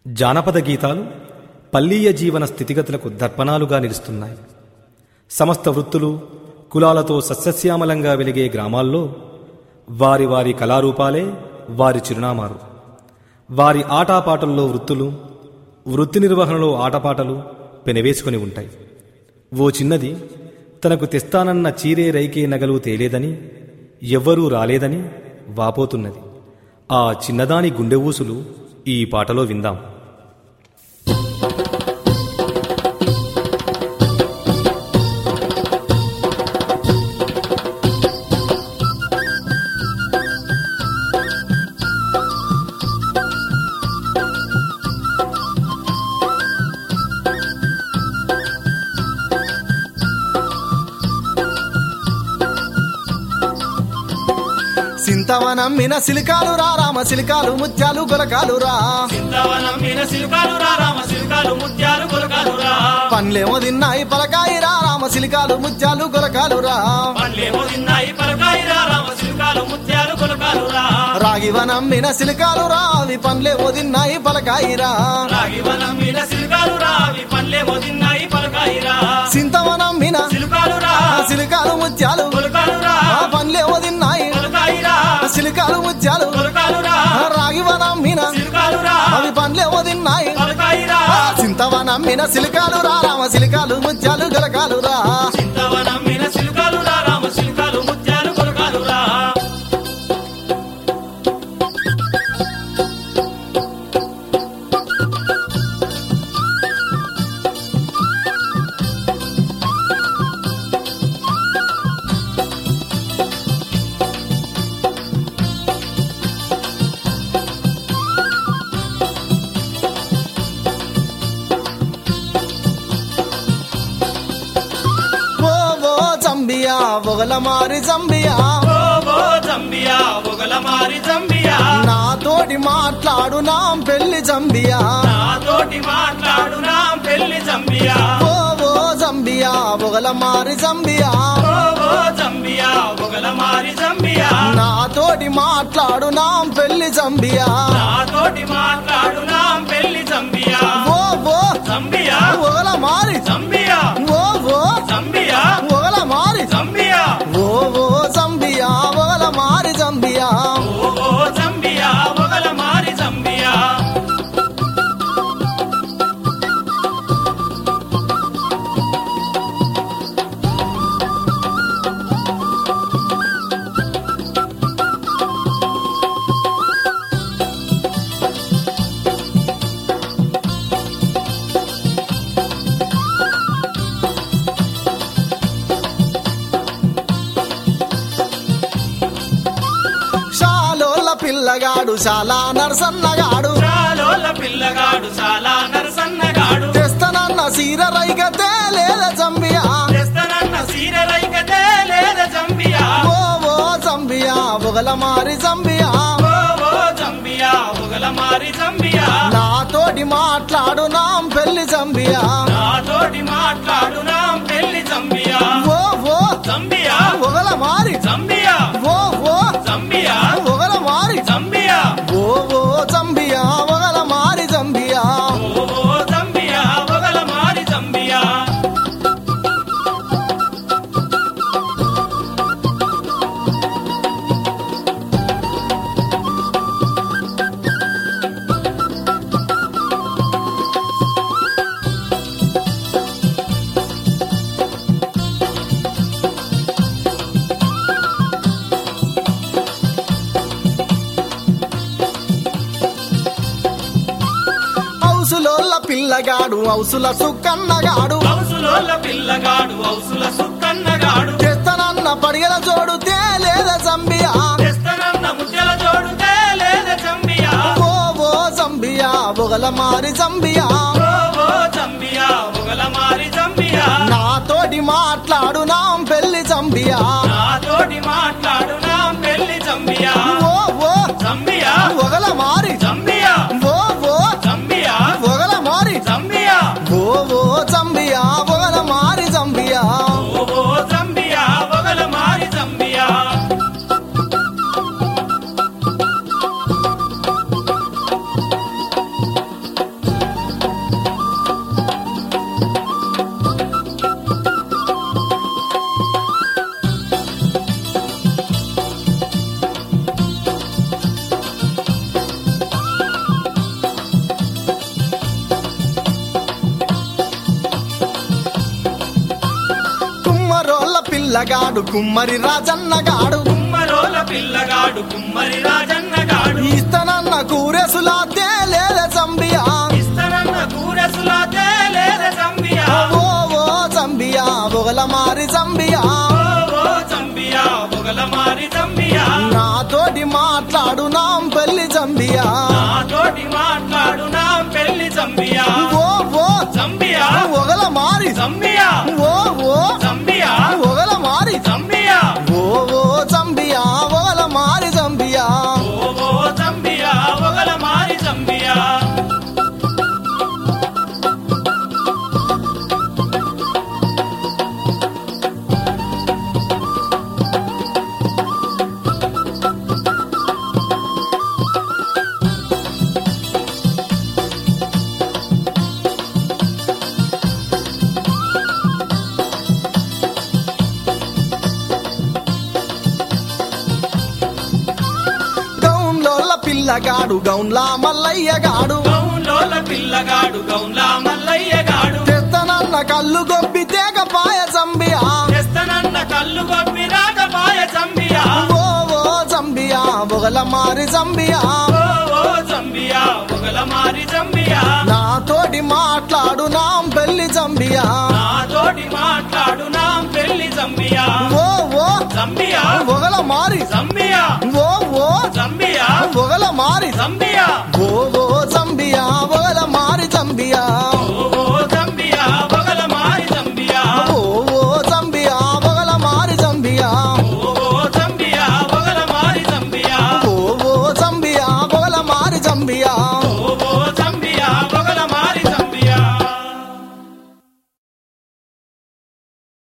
జానపద గీతాలు పల్లీయ జీవన స్థితిగతులకు దర్పణాలుగా నిలుస్తున్నాయి సమస్త వృత్తులు కులాలతో సస్యశ్యామలంగా వెలిగే గ్రామాల్లో వారి వారి కళారూపాలే వారి చిరునామాలు వారి ఆటాపాటల్లో వృత్తులు వృత్తి నిర్వహణలో ఆటపాటలు పెనవేసుకొని ఉంటాయి ఓ చిన్నది తనకు తెస్తానన్న చీరే రైకే నగలు తేలేదని ఎవ్వరూ రాలేదని వాపోతున్నది ఆ చిన్నదాని గుండె ఊసులు ఈ పాటలో విందాం సింతవనమ్మిన సిలికాలు రా రామ సిలికాలు ముత్యాలు గొలకాలు రా చింతవనం మీన సిలుకాలు రా రామ సిలుకాలు ముత్యాలు కొలకాలు రా పండ్లేమో తిన్నాయి పలకాయి రా రామ సిలికాలు ముత్యాలు గొలకాలు రా పండ్లేమో తిన్నాయి పలకాయి రా రామ సిలుకాలు ముత్యాలు కొలకాలు రా రాగివనమ్మిన సిలికాలు రా అవి పండ్లేమో తిన్నాయి పలకాయి రా రాగివనం మీన సిలుకాలు రా అవి పండ్లేమో తిన్నాయి పలకాయి రా సింతవనమ్మిన సిలుకాలు రా సిలికాలు ముత్యాలు కొలకాలు రా ఆ పండ్లేమో తిన్నాయి పలకాయి రా సిలికాలు ముత్యాలు కొలకాలు రా రాగివనమ్మిన సిలుకాలు రా అవి పండ్లేమో తిన్నాయి పలకాయి రా సింతవనమ్మిన సిలికాలు రా రామ సిలికాలు ముత్యాలు గొలకాలు రా చింతవనం మీన సిలుకాలు రా రామ సిలుకాలు ముత్యాలు కొలకాలు రా ఓ ఓ జంబియా ఒగల మారి జంబియా ఓ ఓ జంబియా ఒగల మారి జంబియా నాతోటి మాట్లాడు నా పెళ్లి జంబియా నాతోటి మాట్లాడు నా పెళ్లి జంబియా ఓ ఓ జంబియా ఒగల మారి జంబియా ఓ ఓ జంబియా ఒగల మారి జంబియా నాతోటి మాట్లాడు నా పెళ్లి జంబియా నాతోటి మాట్లాడు నా పెళ్లి జంబియా ఓ ఓ జంబియా ఒగల మారి జంబియా ఓ ఓ జంబియా ఒగల మారి జంబియా ఓ ఓ జంబియా ఒగల మారి జంబియా ఓ ఓ జంబియా ఒగల మారి జంబియా షాలోల పిల్లగాడు చాలా నరసన్నగాడు చాలోల పిల్లగాడు చాలా నరసన్నగాడు తెస్తనన్న సీర రైగతే లేద జంబియా తెస్తనన్న సీర రైకతే లేద జంబియా ఓ ఓ జంబియా ఒగల మారి జంబియా ఓ ఓ జంబియా ఒగల మారి జంబియా నాతోటి మాట్లాడు నా పెళ్లి జంబియా నాతోటి మాట్లాడు నా పెళ్లి జంబియా ఓ ఓ జంబియా ఒగల మారి జంబియా ఓ ఓ జంబియా ఒగల మారి జంబియా ఓ ఓ జంబియా ఒగల మారి జంబియా ఓ ఓ జంబియా ఒగల మారి జంబియా హౌసులోళ్ళ పిల్లగాడు హౌసుల సుక్కన్నగాడు ఔసులోల పిల్లగాడు ఔసుల సుక్కన్నగాడు తెస్తనన్న పడిగల జోడు తేలేద జంబియా తెస్తనన్న ముత్యాల జోడుతే లేద జంబియా ఓ ఓ జంబియా ఒగల మారి జంబియా ఓ ఓ జంబియా ఒగల మారి జంబియా నాతోటి మాట్లాడు నా పెళ్లి జంబియా నాతోటి మాట్లాడు నా పెళ్లి జంబియా ఓ ఓ జంబియా ఒగల మారి జంబియా ఓ ఓ జంబియా ఒగల మారి జంబియా ఓ ఓ జంబియా ఒగల మారి జంబియా ఓ ఓ జంబియా ఒగల మారి జంబియా పిల్లగాడు కుమ్మరి రాజన్నగాడు కుమ్మరోల పిల్లగాడు కుమ్మరి రాజన్నగాడు ఇస్తనన్న కూరెసులా తేలేద చంబియా ఇస్తనన్న కూరసులా తేలేద చంబియా ఓ ఓ చంబియా బొగల మారి చంబియా ఓ ఓ చంబియా బొగల మారి చంబియా నాతోటి మాట్లాడు నాం పెళ్లి చంబియా నాతోటి మాట్లాడు నా పెళ్లి చంబియా ఓ ఓ చంబియా ఒగల మారి చంబియా ఓ ఓ చంబియా ఒగల మారి చంబియా ఓ ఓ చంబియా ఒగల మారి చంబియా ఓ ఓ చంబియా బొగల మారి చంబియా గౌన్లోల పిల్లగాడు గౌన్లా మల్లయ్యగాడు గౌన్లోల పిల్లగాడు గౌన్లా మల్లయ్యగాడు తెస్తనన్న కళ్ళు గొప్పి తేగ పాయ చంబియా చేస్తనన్న కళ్ళు గొప్పి రాకపాయ చంబియా ఓ ఓ చంబియా బొగల మారి చంబియా ఓ ఓ చంబియా బొగల మారి చంబియా నాతోటి మాట్లాడు నాం పెళ్లి చంబియా నాతోటి మాట్లాడు నా పెళ్లి చంబియా ఓ ఓ చంబియా బొగల మారి చంబియా ఓ ఓ చంబియా బొగల మారి చంబియా ఓ ఓ